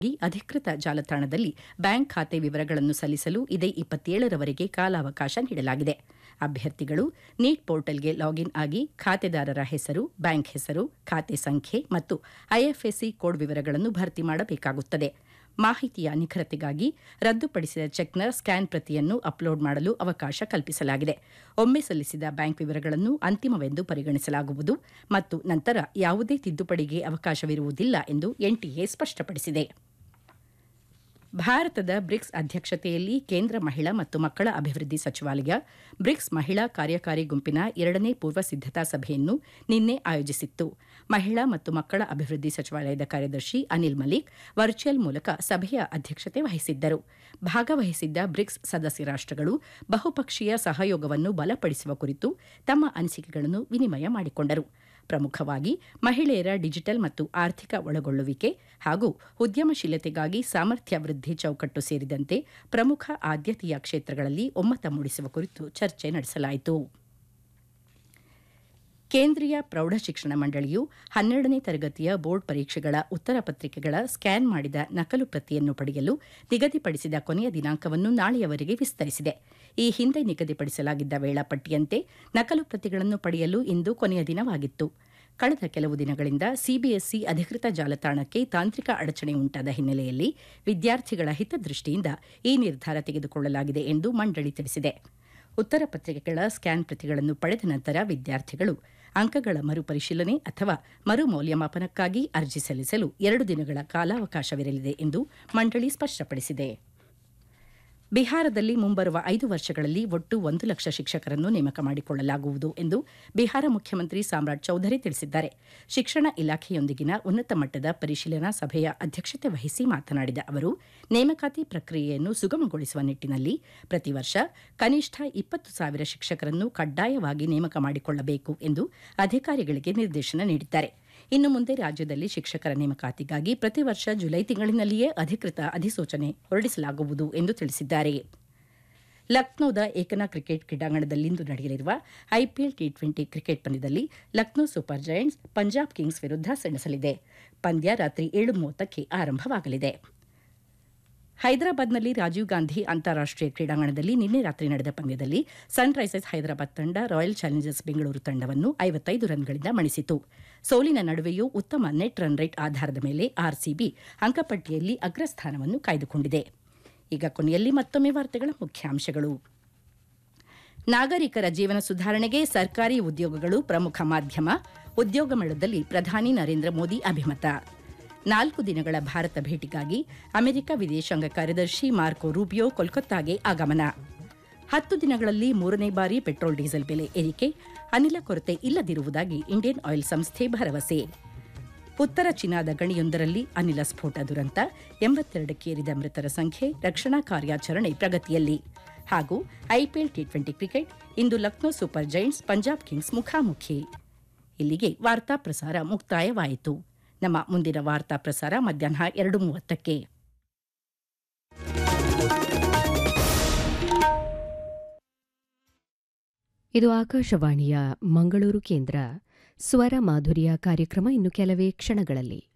ಅಧಿಕೃತ ಜಾಲತಾಣದಲ್ಲಿ ಬ್ಯಾಂಕ್ ಖಾತೆ ವಿವರಗಳನ್ನು ಸಲ್ಲಿಸಲು ಇದೇ ಇಪ್ಪತ್ತೇಳರವರೆಗೆ ಕಾಲಾವಕಾಶ ನೀಡಲಾಗಿದೆ ಅಭ್ಯರ್ಥಿಗಳು ನೀಟ್ ಪೋರ್ಟಲ್ಗೆ ಲಾಗಿನ್ ಆಗಿ ಖಾತೆದಾರರ ಹೆಸರು ಬ್ಯಾಂಕ್ ಹೆಸರು ಖಾತೆ ಸಂಖ್ಯೆ ಮತ್ತು ಐಎಫ್ಎಸ್ಸಿ ಕೋಡ್ ವಿವರಗಳನ್ನು ಭರ್ತಿ ಮಾಡಬೇಕಾಗುತ್ತದೆ ಮಾಹಿತಿಯ ನಿಖರತೆಗಾಗಿ ರದ್ದುಪಡಿಸಿದ ಚೆಕ್ನ ಸ್ಕ್ಯಾನ್ ಪ್ರತಿಯನ್ನು ಅಪ್ಲೋಡ್ ಮಾಡಲು ಅವಕಾಶ ಕಲ್ಪಿಸಲಾಗಿದೆ ಒಮ್ಮೆ ಸಲ್ಲಿಸಿದ ಬ್ಯಾಂಕ್ ವಿವರಗಳನ್ನು ಅಂತಿಮವೆಂದು ಪರಿಗಣಿಸಲಾಗುವುದು ಮತ್ತು ನಂತರ ಯಾವುದೇ ತಿದ್ದುಪಡಿಗೆ ಅವಕಾಶವಿರುವುದಿಲ್ಲ ಎಂದು ಎನ್ಟಿಎ ಸ್ಪಷ್ಟಪಡಿಸಿದೆ ಭಾರತದ ಬ್ರಿಕ್ಸ್ ಅಧ್ಯಕ್ಷತೆಯಲ್ಲಿ ಕೇಂದ್ರ ಮಹಿಳಾ ಮತ್ತು ಮಕ್ಕಳ ಅಭಿವೃದ್ಧಿ ಸಚಿವಾಲಯ ಬ್ರಿಕ್ಸ್ ಮಹಿಳಾ ಕಾರ್ಯಕಾರಿ ಗುಂಪಿನ ಎರಡನೇ ಪೂರ್ವ ಸಿದ್ದತಾ ಸಭೆಯನ್ನು ನಿನ್ನೆ ಆಯೋಜಿಸಿತ್ತು ಮಹಿಳಾ ಮತ್ತು ಮಕ್ಕಳ ಅಭಿವೃದ್ಧಿ ಸಚಿವಾಲಯದ ಕಾರ್ಯದರ್ಶಿ ಅನಿಲ್ ಮಲಿಕ್ ವರ್ಚುವಲ್ ಮೂಲಕ ಸಭೆಯ ಅಧ್ಯಕ್ಷತೆ ವಹಿಸಿದ್ದರು ಭಾಗವಹಿಸಿದ್ದ ಬ್ರಿಕ್ಸ್ ಸದಸ್ಯ ರಾಷ್ಟಗಳು ಬಹುಪಕ್ಷೀಯ ಸಹಯೋಗವನ್ನು ಬಲಪಡಿಸುವ ಕುರಿತು ತಮ್ಮ ಅನಿಸಿಕೆಗಳನ್ನು ವಿನಿಮಯ ಮಾಡಿಕೊಂಡರು ಪ್ರಮುಖವಾಗಿ ಮಹಿಳೆಯರ ಡಿಜಿಟಲ್ ಮತ್ತು ಆರ್ಥಿಕ ಒಳಗೊಳ್ಳುವಿಕೆ ಹಾಗೂ ಉದ್ಯಮಶೀಲತೆಗಾಗಿ ಸಾಮರ್ಥ್ಯ ವೃದ್ಧಿ ಚೌಕಟ್ಟು ಸೇರಿದಂತೆ ಪ್ರಮುಖ ಆದ್ಯತೆಯ ಕ್ಷೇತ್ರಗಳಲ್ಲಿ ಒಮ್ಮತ ಮೂಡಿಸುವ ಕುರಿತು ಚರ್ಚೆ ನಡೆಸಲಾಯಿತು ಕೇಂದ್ರೀಯ ಪ್ರೌಢಶಿಕ್ಷಣ ಮಂಡಳಿಯು ಹನ್ನೆರಡನೇ ತರಗತಿಯ ಬೋರ್ಡ್ ಪರೀಕ್ಷೆಗಳ ಉತ್ತರ ಪತ್ರಿಕೆಗಳ ಸ್ಕ್ಯಾನ್ ಮಾಡಿದ ನಕಲು ಪ್ರತಿಯನ್ನು ಪಡೆಯಲು ನಿಗದಿಪಡಿಸಿದ ಕೊನೆಯ ದಿನಾಂಕವನ್ನು ನಾಳೆಯವರೆಗೆ ವಿಸ್ತರಿಸಿದೆ ಈ ಹಿಂದೆ ನಿಗದಿಪಡಿಸಲಾಗಿದ್ದ ವೇಳಾಪಟ್ಟಿಯಂತೆ ನಕಲು ಪ್ರತಿಗಳನ್ನು ಪಡೆಯಲು ಇಂದು ಕೊನೆಯ ದಿನವಾಗಿತ್ತು ಕಳೆದ ಕೆಲವು ದಿನಗಳಿಂದ ಸಿಬಿಎಸ್ಇ ಅಧಿಕೃತ ಜಾಲತಾಣಕ್ಕೆ ತಾಂತ್ರಿಕ ಅಡಚಣೆ ಉಂಟಾದ ಹಿನ್ನೆಲೆಯಲ್ಲಿ ವಿದ್ಯಾರ್ಥಿಗಳ ಹಿತದೃಷ್ಟಿಯಿಂದ ಈ ನಿರ್ಧಾರ ತೆಗೆದುಕೊಳ್ಳಲಾಗಿದೆ ಎಂದು ಮಂಡಳಿ ತಿಳಿಸಿದೆ ಉತ್ತರ ಪತ್ರಿಕೆಗಳ ಸ್ಕ್ಯಾನ್ ಪ್ರತಿಗಳನ್ನು ಪಡೆದ ನಂತರ ವಿದ್ಯಾರ್ಥಿಗಳು ಅಂಕಗಳ ಮರುಪರಿಶೀಲನೆ ಅಥವಾ ಮರು ಮೌಲ್ಯಮಾಪನಕ್ಕಾಗಿ ಅರ್ಜಿ ಸಲ್ಲಿಸಲು ಎರಡು ದಿನಗಳ ಕಾಲಾವಕಾಶವಿರಲಿದೆ ಎಂದು ಮಂಡಳಿ ಸ್ಪಷ್ಟಪಡಿಸಿದೆ ಬಿಹಾರದಲ್ಲಿ ಮುಂಬರುವ ಐದು ವರ್ಷಗಳಲ್ಲಿ ಒಟ್ಟು ಒಂದು ಲಕ್ಷ ಶಿಕ್ಷಕರನ್ನು ನೇಮಕ ಮಾಡಿಕೊಳ್ಳಲಾಗುವುದು ಎಂದು ಬಿಹಾರ ಮುಖ್ಯಮಂತ್ರಿ ಸಾಮ್ರಾಟ್ ಚೌಧರಿ ತಿಳಿಸಿದ್ದಾರೆ ಶಿಕ್ಷಣ ಇಲಾಖೆಯೊಂದಿಗಿನ ಉನ್ನತ ಮಟ್ಟದ ಪರಿಶೀಲನಾ ಸಭೆಯ ಅಧ್ಯಕ್ಷತೆ ವಹಿಸಿ ಮಾತನಾಡಿದ ಅವರು ನೇಮಕಾತಿ ಪ್ರಕ್ರಿಯೆಯನ್ನು ಸುಗಮಗೊಳಿಸುವ ನಿಟ್ಟಿನಲ್ಲಿ ಪ್ರತಿ ವರ್ಷ ಕನಿಷ್ಠ ಇಪ್ಪತ್ತು ಸಾವಿರ ಶಿಕ್ಷಕರನ್ನು ಕಡ್ಡಾಯವಾಗಿ ನೇಮಕ ಮಾಡಿಕೊಳ್ಳಬೇಕು ಎಂದು ಅಧಿಕಾರಿಗಳಿಗೆ ನಿರ್ದೇಶನ ನೀಡಿದ್ದಾರೆ ಇನ್ನು ಮುಂದೆ ರಾಜ್ಯದಲ್ಲಿ ಶಿಕ್ಷಕರ ನೇಮಕಾತಿಗಾಗಿ ಪ್ರತಿ ವರ್ಷ ಜುಲೈ ತಿಂಗಳಿನಲ್ಲಿಯೇ ಅಧಿಕೃತ ಅಧಿಸೂಚನೆ ಹೊರಡಿಸಲಾಗುವುದು ಎಂದು ತಿಳಿಸಿದ್ದಾರೆ ಲಕ್ನೋದ ಏಕನಾ ಕ್ರಿಕೆಟ್ ಕ್ರೀಡಾಂಗಣದಲ್ಲಿಂದು ನಡೆಯಲಿರುವ ಐಪಿಎಲ್ ಟಿ ಟ್ವೆಂಟಿ ಕ್ರಿಕೆಟ್ ಪಂದ್ಯದಲ್ಲಿ Lucknow Super Giants Punjab Kings ವಿರುದ್ಧ ಸೆಣಸಲಿದೆ ಪಂದ್ಯ ರಾತ್ರಿ ಏಳು ಮೂವತ್ತಕ್ಕೆ ಆರಂಭವಾಗಲಿದೆ ಹೈದರಾಬಾದ್ನಲ್ಲಿ ರಾಜೀವ್ ಗಾಂಧಿ ಅಂತಾರಾಷ್ಟೀಯ ಕ್ರೀಡಾಂಗಣದಲ್ಲಿ ನಿನ್ನೆ ರಾತ್ರಿ ನಡೆದ ಪಂದ್ಯದಲ್ಲಿ ಸನ್ ರೈಸರ್ಸ್ ಹೈದರಾಬಾದ್ ತಂಡ ರಾಯಲ್ ಚಾಲೆಂಜರ್ಸ್ ಬೆಂಗಳೂರು ತಂಡವನ್ನು ಐವತ್ತೈದು ರನ್ಗಳಿಂದ ಮಣಿಸಿತು ಸೋಲಿನ ನಡುವೆಯೂ ಉತ್ತಮ ನೆಟ್ ರನ್ ರೇಟ್ ಆಧಾರದ ಮೇಲೆ ಆರ್ಸಿಬಿ ಅಂಕಪಟ್ಟಿಯಲ್ಲಿ ಅಗ್ರಸ್ಥಾನವನ್ನು ಕಾಯ್ದುಕೊಂಡಿದೆ ಈಗ ಕೊನೆಯಲ್ಲಿ ಮತ್ತೊಮ್ಮೆ ವಾರ್ತೆಗಳ ಮುಖ್ಯಾಂಶಗಳು ನಾಗರಿಕರ ಜೀವನ ಸುಧಾರಣೆಗೆ ಸರ್ಕಾರಿ ಉದ್ಯೋಗಗಳು ಪ್ರಮುಖ ಮಾಧ್ಯಮ ಉದ್ಯೋಗ ಮೇಳದಲ್ಲಿ ಪ್ರಧಾನಿ ನರೇಂದ್ರ ಮೋದಿ ಅಭಿಮತ ನಾಲ್ಕು ದಿನಗಳ ಭಾರತ ಭೇಟಿಗಾಗಿ ಅಮೆರಿಕ ವಿದೇಶಾಂಗ ಕಾರ್ಯದರ್ಶಿ ಮಾರ್ಕೊ ರೂಬಿಯೋ ಕೋಲ್ಕತ್ತಾಗೆ ಆಗಮನ ಹತ್ತು ದಿನಗಳಲ್ಲಿ ಮೂರನೇ ಬಾರಿ ಪೆಟ್ರೋಲ್ ಡೀಸೆಲ್ ಬೆಲೆ ಏರಿಕೆ ಅನಿಲ ಕೊರತೆ ಇಲ್ಲದಿರುವುದಾಗಿ ಇಂಡಿಯನ್ ಆಯಿಲ್ ಸಂಸ್ಥೆ ಭರವಸೆ ಉತ್ತರ ಚೀನಾದ ಗಣಿಯೊಂದರಲ್ಲಿ ಅನಿಲ ಸ್ಫೋಟ ದುರಂತ ಎಂಬತ್ತೆರಡಕ್ಕೇರಿದ ಮೃತರ ಸಂಖ್ಯೆ ರಕ್ಷಣಾ ಕಾರ್ಯಾಚರಣೆ ಪ್ರಗತಿಯಲ್ಲಿ ಹಾಗೂ ಐಪಿಎಲ್ ಟಿ ಟ್ವೆಂಟಿ ಕ್ರಿಕೆಟ್ ಇಂದು Lucknow Super Giants Punjab Kings ಮುಖಾಮುಖಿ ಇಲ್ಲಿಗೆ ವಾರ್ತಾ ಪ್ರಸಾರ ಮುಕ್ತಾಯವಾಯಿತು ನಮ್ಮ ಮುಂದಿನ ವಾರ್ತಾ ಪ್ರಸಾರ ಮಧ್ಯಾಹ್ನ ಎರಡು ಮೂವತ್ತಕ್ಕೆ ಇದು ಆಕಾಶವಾಣಿಯ ಮಂಗಳೂರು ಕೇಂದ್ರ ಸ್ವರ ಮಾಧುರ್ಯ ಕಾರ್ಯಕ್ರಮ ಇನ್ನು ಕೆಲವೇ ಕ್ಷಣಗಳಲ್ಲಿ